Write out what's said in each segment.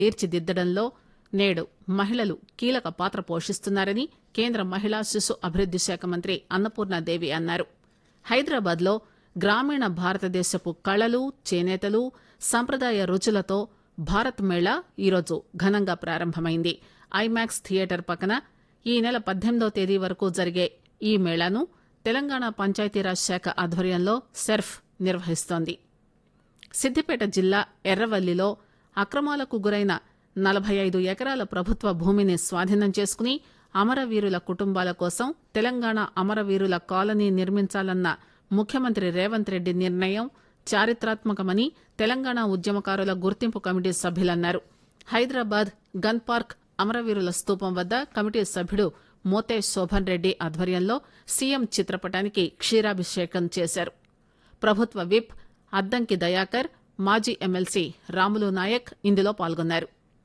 తీర్చిదిద్దడంలో నేడు మహిళలు కీలక పాత్ర పోషిస్తున్నారని కేంద్ర మహిళా శిశు అభివృద్ది శాఖ మంత్రి అన్నపూర్ణాదేవి అన్నారు హైదరాబాద్ లో గ్రామీణ భారతదేశపు కళలు చేనేతలు సంప్రదాయ రుచులతో భారత్ మేళా ఈరోజు ఘనంగా ప్రారంభమైంది ఐమాక్స్ థియేటర్ పక్కన ఈ నెల పద్దెనిమిదో తేదీ వరకు జరిగే ఈ మేళాను తెలంగాణ పంచాయతీరాజ్ శాఖ ఆధ్వర్యంలో సెర్ఫ్ నిర్వహిస్తోంది సిద్దిపేట జిల్లా ఎర్రవల్లిలో అక్రమాలకు గురైన నలభై ఐదు ఎకరాల ప్రభుత్వ భూమిని స్వాధీనం చేసుకుని అమరవీరుల కుటుంబాల కోసం తెలంగాణ అమరవీరుల కాలనీ నిర్మించాలన్న ముఖ్యమంత్రి రేవంత్ రెడ్డి నిర్ణయం చారిత్రాత్మకమని తెలంగాణ ఉద్యమకారుల గుర్తింపు కమిటీ సభ్యులన్నారు హైదరాబాద్ గన్ పార్క్ అమరవీరుల స్తూపం వద్ద కమిటీ సభ్యుడు మోతే శోభన్ రెడ్డి ఆధ్వర్యంలో సీఎం చిత్రపటానికి క్షీరాభిషేకం చేశారు ప్రభుత్వ విప్ అద్దంకి దయాకర్ మాజీ ఎమ్మెల్సీ రాములు నాయక్ ఇందులో పాల్గొన్నారు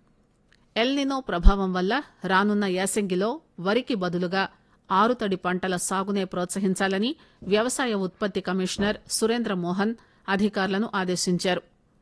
ఎల్నినో ప్రభావం వల్ల రానున్న యాసంగిలో వరికి బదులుగా ఆరుతడి పంటల సాగునే ప్రోత్సహించాలని వ్యవసాయ ఉత్పత్తి కమిషనర్ సురేంద్ర మోహన్ అధికారులను ఆదేశించారు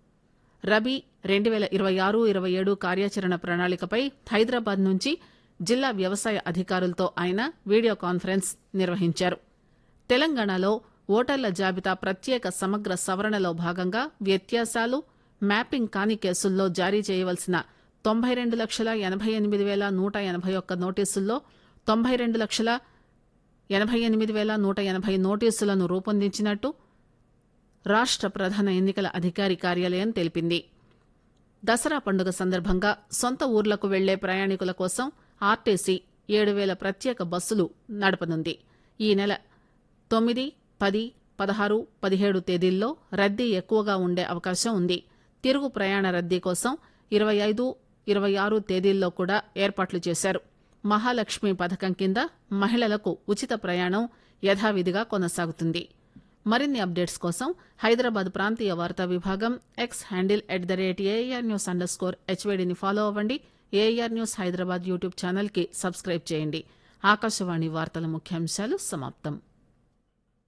రబీ రెండు పేల ఇరవై ఆరు ఇరవై ఏడు కార్యాచరణ ప్రణాళికపై హైదరాబాద్ నుంచి జిల్లా వ్యవసాయ అధికారులతో ఆయన వీడియో కాన్ఫరెన్స్ నిర్వహించారు తెలంగాణలో ఓటర్ల జాబితా ప్రత్యేక సమగ్ర సవరణలో భాగంగా వ్యత్యాసాలు మ్యాపింగ్ కాని కేసుల్లో జారీ చేయవలసిన తొంభై రెండు లక్షల ఎనభై ఎనిమిది వేల నూట ఎనభై ఒక్క నోటీసుల్లో తొంభై రెండు లక్షల ఎనభై ఎనిమిది వేల నూట ఎనభై నోటీసులను రూపొందించినట్టు రాష్ట ప్రధాన ఎన్నికల అధికారి కార్యాలయం తెలిపింది దసరా పండుగ సందర్భంగా సొంత ఊర్లకు వెళ్లే ప్రయాణికుల కోసం ఆర్టీసీ ఏడు వేల ప్రత్యేక బస్సులు నడపనుంది ఈ నెల తొమ్మిది పది పదహారు పదిహేడు తేదీల్లో రద్దీ ఎక్కువగా ఉండే అవకాశం ఉంది తిరుగు ప్రయాణ రద్దీ కోసం ఇరవై ఐదు ఇరవై ఆరు తేదీల్లో కూడా ఏర్పాట్లు చేశారు మహాలక్ష్మి పథకం కింద మహిళలకు ఉచిత ప్రయాణం యథావిధిగా కొనసాగుతుంది మరిన్ని అప్డేట్స్ కోసం హైదరాబాద్ ప్రాంతీయ వార్తా విభాగం X handle at the rate AR news underscore హెచ్వేడిని ఫాలో అవ్వండి AR news Hyderabad YouTube channel కి సబ్స్క్రైబ్ చేయండి ఆకాశవాణి వార్తల ముఖ్యాంశాలు సమాప్తం